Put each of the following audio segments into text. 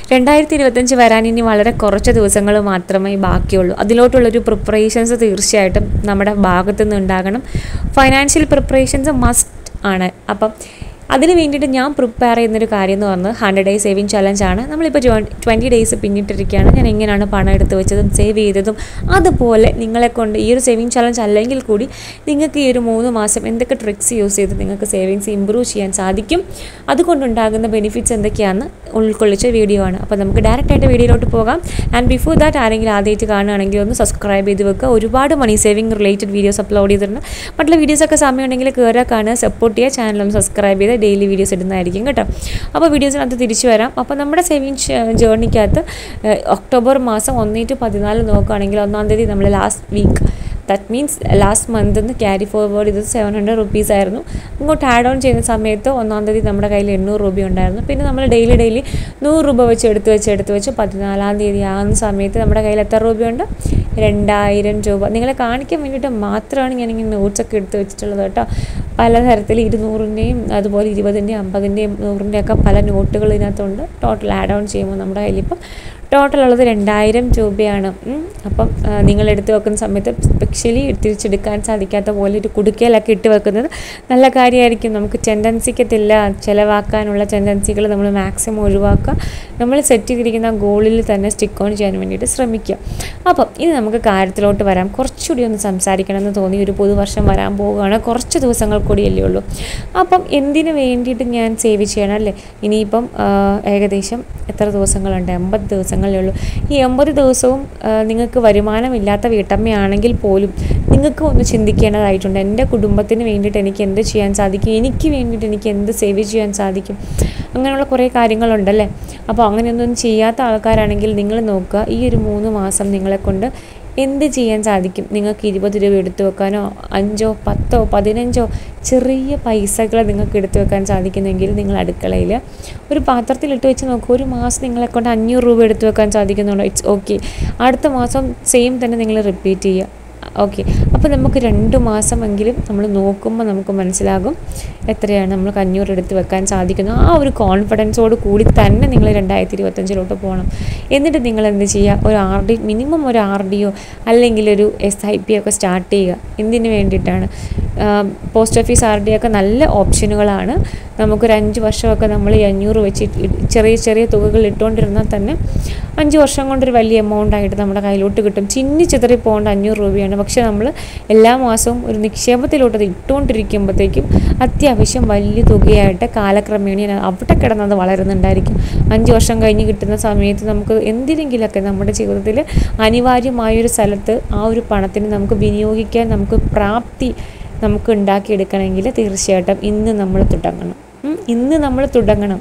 രണ്ടായിരത്തി ഇരുപത്തഞ്ച് വരാൻ ഇനി വളരെ കുറച്ച് ദിവസങ്ങൾ മാത്രമേ ബാക്കിയുള്ളൂ അതിലോട്ടുള്ളൊരു പ്രിപ്പറേഷൻസ് തീർച്ചയായിട്ടും നമ്മുടെ ഭാഗത്തു നിന്ന് ഉണ്ടാകണം ഫൈനാൻഷ്യൽ പ്രിപ്പറേഷൻസ് മസ്റ്റ് ആണ് അപ്പം അതിന് വേണ്ടിയിട്ട് ഞാൻ പ്രിപ്പയർ ചെയ്യുന്നൊരു കാര്യം എന്ന് പറഞ്ഞത് ഹൺഡ്രഡ് ഡേയ്സ് സേവിങ് ചലഞ്ച് ആണ് നമ്മളിപ്പോൾ ട്വൻറ്റി ഡേയ്സ് പിന്നിട്ടിരിക്കുകയാണ് ഞാൻ എങ്ങനെയാണ് പണം എടുത്ത് വെച്ചതും സേവ് ചെയ്തതും അതുപോലെ നിങ്ങളെ കൊണ്ട് ഈ ഒരു സേവിങ് ചലഞ്ച് അല്ലെങ്കിൽ കൂടി നിങ്ങൾക്ക് ഈ ഒരു മൂന്ന് മാസം എന്തൊക്കെ ട്രിക്സ് യൂസ് ചെയ്ത് നിങ്ങൾക്ക് സേവിങ്സ് ഇമ്പ്രൂവ് ചെയ്യാൻ സാധിക്കും അതുകൊണ്ടുണ്ടാകുന്ന ബെനിഫിറ്റ്സ് എന്തൊക്കെയാണെന്ന് ഉൾക്കൊള്ളിച്ച വീഡിയോ ആണ് അപ്പോൾ നമുക്ക് ഡയറക്റ്റായിട്ട് വീഡിയോയിലോട്ട് പോകാം ആൻഡ് ബിഫോർ ദാറ്റ് ആരെങ്കിലും ആദ്യമായിട്ട് കാണുകയാണെങ്കിൽ ഒന്ന് സബ്സ്ക്രൈബ് ചെയ്ത് വെക്കുക ഒരുപാട് money saving related videos upload ചെയ്തിട്ടുണ്ട് മറ്റുള്ള വീഡിയോസൊക്കെ സമയമുണ്ടെങ്കിൽ കയറുക കാണുക സപ്പോർട്ട് ചെയ്യുക ചാനലും സബ്സ്ക്രൈബ് ചെയ്ത് ഡെയിലി വീഡിയോസ് ഇടുന്നതായിരിക്കും കേട്ടോ അപ്പോൾ വീഡിയോസിനകത്ത് തിരിച്ചു വരാം അപ്പോൾ നമ്മുടെ സേവിങ് ജേർണിക്കകത്ത് ഒക്ടോബർ മാസം ഒന്നേ ടു പതിനാല് നോക്കുകയാണെങ്കിൽ ഒന്നാം തീയതി നമ്മൾ last week that means last month നിന്ന് ക്യാരി ഫോർവേഡ് ഇത് സെവൻ ഹൺഡ്രഡ് റുപ്പീസ് ആയിരുന്നു ഇങ്ങോട്ട് ആഡ് ഓൺ ചെയ്യുന്ന സമയത്ത് ഒന്നാം തീയതി നമ്മുടെ കയ്യിൽ എണ്ണൂറ് രൂപ ഉണ്ടായിരുന്നു പിന്നെ നമ്മൾ ഡെയിലി ഡെയിലി നൂറ് രൂപ വെച്ച് എടുത്ത് വെച്ച് എടുത്ത് വെച്ച് പതിനാലാം തീയതി ആകുന്ന സമയത്ത് നമ്മുടെ കയ്യിൽ എത്ര രൂപയുണ്ട് രണ്ടായിരം രൂപ നിങ്ങളെ കാണിക്കാൻ വേണ്ടിയിട്ട് മാത്രമാണ് ഞാനിങ്ങനെ നോട്ട്സൊക്കെ എടുത്ത് വെച്ചിട്ടുള്ളത് കേട്ടോ പലതരത്തിൽ ഇരുന്നൂറിൻ്റെയും അതുപോലെ ഇരുപതിൻ്റെയും അമ്പതിൻ്റെയും നൂറിൻ്റെയൊക്കെ പല നോട്ടുകൾ ഇതിനകത്തുണ്ട് ടോട്ടൽ ആഡ് ഓൺ ചെയ്യുമ്പോൾ നമ്മുടെ കയ്യിലിപ്പം ടോട്ടൽ ഉള്ളത് രണ്ടായിരം രൂപയാണ് ഉം. അപ്പം ആ, നിങ്ങൾ എടുത്ത് വെക്കുന്ന സമയത്ത് സ്പെഷ്യലി തിരിച്ചെടുക്കാൻ സാധിക്കാത്ത പോലെ ഒരു കുടുക്കയിലൊക്കെ ഇട്ട് വെക്കുന്നത് നല്ല കാര്യമായിരിക്കും നമുക്ക് ടെൻഡൻസിക്കത്തില്ല ചിലവാക്കാനുള്ള ടെൻഡൻസികൾ നമ്മൾ മാക്സിമം ഒഴിവാക്കുക നമ്മൾ സെറ്റ് ചെയ്തിരിക്കുന്ന ഗോളിൽ തന്നെ സ്റ്റിക്ക് ഓൺ ചെയ്യാൻ വേണ്ടിയിട്ട് ശ്രമിക്കുക അപ്പം ഇനി നമുക്ക് കാര്യത്തിലോട്ട് വരാം കുറച്ചുകൂടി ഒന്ന് സംസാരിക്കണം എന്ന് തോന്നി ഒരു പുതുവർഷം വരാൻ പോവുകയാണ് കുറച്ച് ദിവസങ്ങൾ കൂടിയല്ലേ ഉള്ളൂ അപ്പം എന്തിനു വേണ്ടിയിട്ട് ഞാൻ സേവ് ചെയ്യണം അല്ലേ ഇനിയിപ്പം ആ, ഏകദേശം എത്ര ദിവസങ്ങളുണ്ട് എൺപത് ദിവസങ്ങളേ ഉള്ളൂ ഈ എൺപത് ദിവസവും ആ, നിങ്ങൾക്ക് വരുമാനമില്ലാത്ത വീട്ടമ്മയാണെങ്കിൽ പോലും നിങ്ങൾക്ക് ഒന്ന് ചിന്തിക്കേണ്ടതായിട്ടുണ്ട് എൻ്റെ കുടുംബത്തിന് വേണ്ടിയിട്ട് എനിക്ക് എന്ത് ചെയ്യാൻ സാധിക്കും എനിക്ക് വേണ്ടിയിട്ട് എനിക്ക് എന്ത് സേവ് ചെയ്യാൻ സാധിക്കും അങ്ങനെയുള്ള കുറേ കാര്യങ്ങളുണ്ടല്ലേ അപ്പോൾ അങ്ങനെയൊന്നും ചെയ്യാത്ത ആൾക്കാരാണെങ്കിൽ നിങ്ങൾ നോക്കുക ഈ ഒരു മൂന്ന് മാസം നിങ്ങളെ കൊണ്ട് എന്ത് ചെയ്യാൻ സാധിക്കും നിങ്ങൾക്ക് ഇരുപത് രൂപ എടുത്തു വെക്കാനോ അഞ്ചോ പത്തോ പതിനഞ്ചോ ചെറിയ പൈസകൾ നിങ്ങൾക്ക് എടുത്തു വെക്കാൻ സാധിക്കുന്നെങ്കിൽ നിങ്ങൾ അടുക്കളയിൽ ഒരു പാത്രത്തിൽ ഇട്ട് വെച്ച് നോക്കൂ ഒരു മാസം നിങ്ങളെ കൊണ്ട് അഞ്ഞൂറ് രൂപ എടുത്തു വെക്കാൻ സാധിക്കുന്നുണ്ടോ ഇറ്റ്സ് ഓക്കെ അടുത്ത മാസം സെയിം തന്നെ നിങ്ങൾ റിപ്പീറ്റ് ചെയ്യുക ഓക്കെ അപ്പോൾ നമുക്ക് രണ്ട് മാസമെങ്കിലും നമ്മൾ നോക്കുമ്പോൾ നമുക്ക് മനസ്സിലാകും എത്രയാണ് നമുക്ക് അഞ്ഞൂറ് എടുത്ത് വെക്കാൻ സാധിക്കുന്നത് ആ ഒരു കോൺഫിഡൻസോട് കൂടി തന്നെ നിങ്ങൾ രണ്ടായിരത്തി ഇരുപത്തഞ്ചിലോട്ട് പോകണം എന്നിട്ട് നിങ്ങൾ എന്ത് ചെയ്യുക ഒരു ആർ ഡി മിനിമം ഒരു ആർ ഡിയോ അല്ലെങ്കിൽ ഒരു എസ് ഐ പി ഒക്കെ സ്റ്റാർട്ട് ചെയ്യുക എന്തിനു വേണ്ടിയിട്ടാണ് പോസ്റ്റ് ഓഫീസ് ആർ ഡി ഒക്കെ നല്ല ഓപ്ഷനുകളാണ് നമുക്കൊരു അഞ്ച് വർഷമൊക്കെ നമ്മൾ ഈ അഞ്ഞൂറ് വെച്ച് ഇ- ചെറിയ ചെറിയ തുകകൾ ഇട്ടുകൊണ്ടിരുന്നാൽ തന്നെ അഞ്ച് വർഷം കൊണ്ടൊരു വലിയ എമൗണ്ട് ആയിട്ട് നമ്മുടെ കയ്യിലോട്ട് കിട്ടും ചിന്നി ചിതറി പോകേണ്ട അഞ്ഞൂറ് രൂപയാണ് പക്ഷെ നമ്മൾ എല്ലാ മാസവും ഒരു നിക്ഷേപത്തിലോട്ട് അത് ഇട്ടുകൊണ്ടിരിക്കുമ്പോഴത്തേക്കും അത്യാവശ്യം വലിയ തുകയായിട്ട് കാലക്രമേണ അവിടെ കിടന്നത് വളരുന്നുണ്ടായിരിക്കും അഞ്ച് വർഷം കഴിഞ്ഞ് കിട്ടുന്ന സമയത്ത് നമുക്ക് എന്തിനെങ്കിലുമൊക്കെ നമ്മുടെ ജീവിതത്തിൽ അനിവാര്യമായൊരു സ്ഥലത്ത് ആ ഒരു പണത്തിന് നമുക്ക് വിനിയോഗിക്കാൻ നമുക്ക് പ്രാപ്തി നമുക്ക് ഉണ്ടാക്കിയെടുക്കണമെങ്കിൽ തീർച്ചയായിട്ടും ഇന്ന് നമ്മൾ തുടങ്ങണം ഉം, ഇന്ന് നമ്മൾ തുടങ്ങണം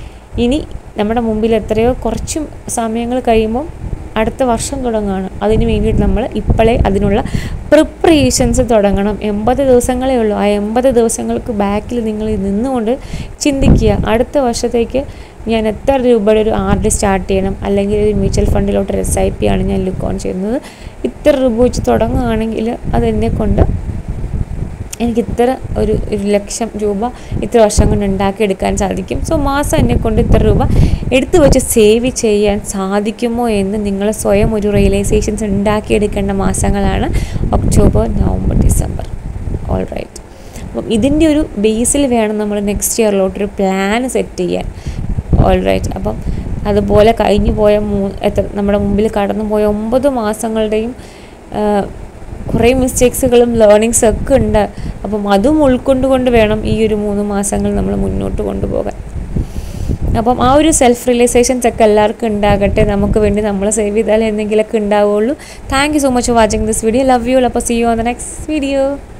ഇനി നമ്മുടെ മുമ്പിൽ എത്രയോ കുറച്ചും സമയങ്ങൾ കഴിയുമ്പോൾ അടുത്ത വർഷം തുടങ്ങുകയാണ് അതിന് വേണ്ടിയിട്ട് നമ്മൾ ഇപ്പോഴേ അതിനുള്ള പ്രിപ്പറേഷൻസ് തുടങ്ങണം എൺപത് ദിവസങ്ങളേ ഉള്ളൂ ആ എൺപത് ദിവസങ്ങൾക്ക് ബാക്കിൽ നിങ്ങൾ നിന്നുകൊണ്ട് ചിന്തിക്കുക അടുത്ത വർഷത്തേക്ക് ഞാൻ എത്ര രൂപയുടെ ഒരു ആർ ഡി സ്റ്റാർട്ട് ചെയ്യണം അല്ലെങ്കിൽ ഒരു മ്യൂച്വൽ ഫണ്ടിലോട്ട് ഒരു എസ് ഐ പി ആണ് ഞാൻ ലുക്ക് ഓൺ ചെയ്യുന്നത് ഇത്ര രൂപ വെച്ച് തുടങ്ങുകയാണെങ്കിൽ അതെന്നെ കൊണ്ട് എനിക്ക് ഇത്ര ഒരു ഒരു ലക്ഷം രൂപ ഇത്ര വർഷം കൊണ്ട് ഉണ്ടാക്കിയെടുക്കാൻ സാധിക്കും സോ മാസം എന്നെ കൊണ്ട് ഇത്ര രൂപ എടുത്തു വെച്ച് സേവ് ചെയ്യാൻ സാധിക്കുമോ എന്ന് നിങ്ങൾ സ്വയം ഒരു റിയലൈസേഷൻസ് ഉണ്ടാക്കിയെടുക്കേണ്ട മാസങ്ങളാണ് October November December all right അപ്പം ഇതിൻ്റെ ഒരു ബേസിൽ വേണം നമ്മൾ നെക്സ്റ്റ് ഇയറിലോട്ടൊരു പ്ലാൻ സെറ്റ് ചെയ്യാൻ ഓൾ റൈറ്റ് അപ്പം അതുപോലെ കഴിഞ്ഞു പോയ മൂ എത്ര നമ്മുടെ മുമ്പിൽ കടന്നു പോയ ഒമ്പത് മാസങ്ങളുടെയും ആ, കുറേ മിസ്റ്റേക്സുകളും ലേണിങ്സ് ഒക്കെ ഉണ്ട് അപ്പം അതും ഉൾക്കൊണ്ടുകൊണ്ട് വേണം ഈ ഒരു മൂന്ന് മാസങ്ങൾ നമ്മൾ മുന്നോട്ട് കൊണ്ടുപോകാൻ അപ്പം ആ ഒരു സെൽഫ് റിയലൈസേഷൻസ് ഒക്കെ എല്ലാവർക്കും ഉണ്ടാകട്ടെ നമുക്ക് വേണ്ടി നമ്മൾ സേവ് ചെയ്താൽ എന്തെങ്കിലുമൊക്കെ ഉണ്ടാവുള്ളൂ thank you so much for watching this video love you അപ്പോൾ see you on the next video